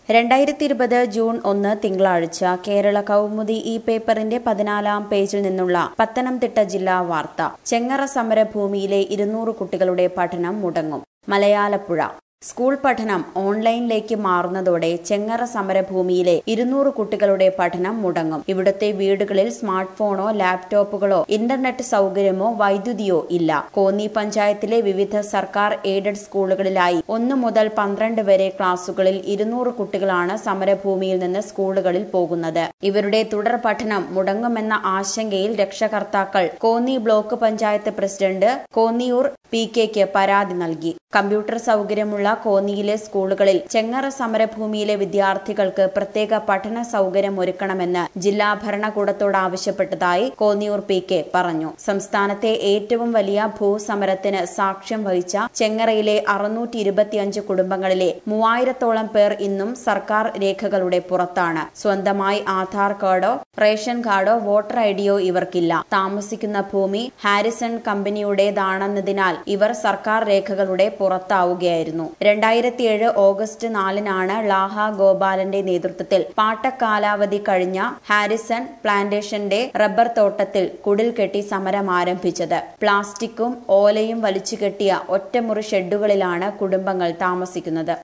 രണ്ടായിരത്തി ഇരുപത് ജൂൺ ഒന്ന് തിങ്കളാഴ്ച കേരള കൗമുദി ഈ പേപ്പറിന്റെ പതിനാലാം പേജിൽ നിന്നുള്ള പത്തനംതിട്ട ജില്ലാ വാർത്ത ചെങ്ങറ സമരഭൂമിയിലെ ഇരുന്നൂറ് കുട്ടികളുടെ പഠനം മുടങ്ങും മലയാലപ്പുഴ സ്കൂൾ പഠനം ഓൺലൈനിലേക്ക് മാറുന്നതോടെ ചെങ്ങറ സമരഭൂമിയിലെ ഇരുന്നൂറ് കുട്ടികളുടെ പഠനം മുടങ്ങും ഇവിടുത്തെ വീടുകളിൽ സ്മാർട്ട് ഫോണോ ലാപ്ടോപ്പുകളോ ഇന്റർനെറ്റ് സൗകര്യമോ വൈദ്യുതിയോ ഇല്ല കോന്നി പഞ്ചായത്തിലെ വിവിധ സർക്കാർ എയ്ഡഡ് സ്കൂളുകളിലായി ഒന്ന് മുതൽ പന്ത്രണ്ട് വരെ ക്ലാസുകളിൽ ഇരുന്നൂറ് കുട്ടികളാണ് സമരഭൂമിയിൽ നിന്ന് സ്കൂളുകളിൽ പോകുന്നത് ഇവരുടെ തുടർ പഠനം മുടങ്ങുമെന്ന ആശങ്കയിൽ രക്ഷകർത്താക്കൾ Konni block panchayat president Konniyoor P കെക്ക് പരാതി നൽകി കമ്പ്യൂട്ടർ സൗകര്യമുള്ള കോന്നിയിലെ സ്കൂളുകളിൽ ചെങ്ങറ സമരഭൂമിയിലെ വിദ്യാർത്ഥികൾക്ക് പ്രത്യേക പഠന സൗകര്യം ഒരുക്കണമെന്ന് ജില്ലാ ഭരണകൂടത്തോട് ആവശ്യപ്പെട്ടതായി കോന്നിയൂർ പി കെ പറഞ്ഞു സംസ്ഥാനത്തെ ഏറ്റവും വലിയ ഭൂസമരത്തിന് സാക്ഷ്യം വഹിച്ച ചെങ്ങറയിലെ അറുന്നൂറ്റി ഇരുപത്തിയഞ്ച് കുടുംബങ്ങളിലെ മൂവായിരത്തോളം പേർ ഇന്നും സർക്കാർ രേഖകളുടെ പുറത്താണ് സ്വന്തമായി ആധാർ കാർഡോ റേഷൻ കാർഡോ വോട്ടർ ഐഡിയോ ഇവർക്കില്ല താമസിക്കുന്ന ഭൂമി ഹാരിസൺ കമ്പനിയുടേതാണെന്നതിനാൽ ഇവർ സർക്കാർ രേഖകളുടെ പുറത്താവുകയായിരുന്നു രണ്ടായിരത്തിയേഴ് ഓഗസ്റ്റ് നാലിനാണ് ലാഹ ഗോപാലന്റെ നേതൃത്വത്തിൽ പാട്ടക്കാലാവധി കഴിഞ്ഞ ഹാരിസൺ പ്ലാന്റേഷന്റെ റബ്ബർ തോട്ടത്തിൽ കുടിൽ കെട്ടി സമരം ആരംഭിച്ചത് പ്ലാസ്റ്റിക്കും ഓലയും വലിച്ചുകെട്ടിയ ഒറ്റമുറി ഷെഡുകളിലാണ് കുടുംബങ്ങൾ താമസിക്കുന്നത്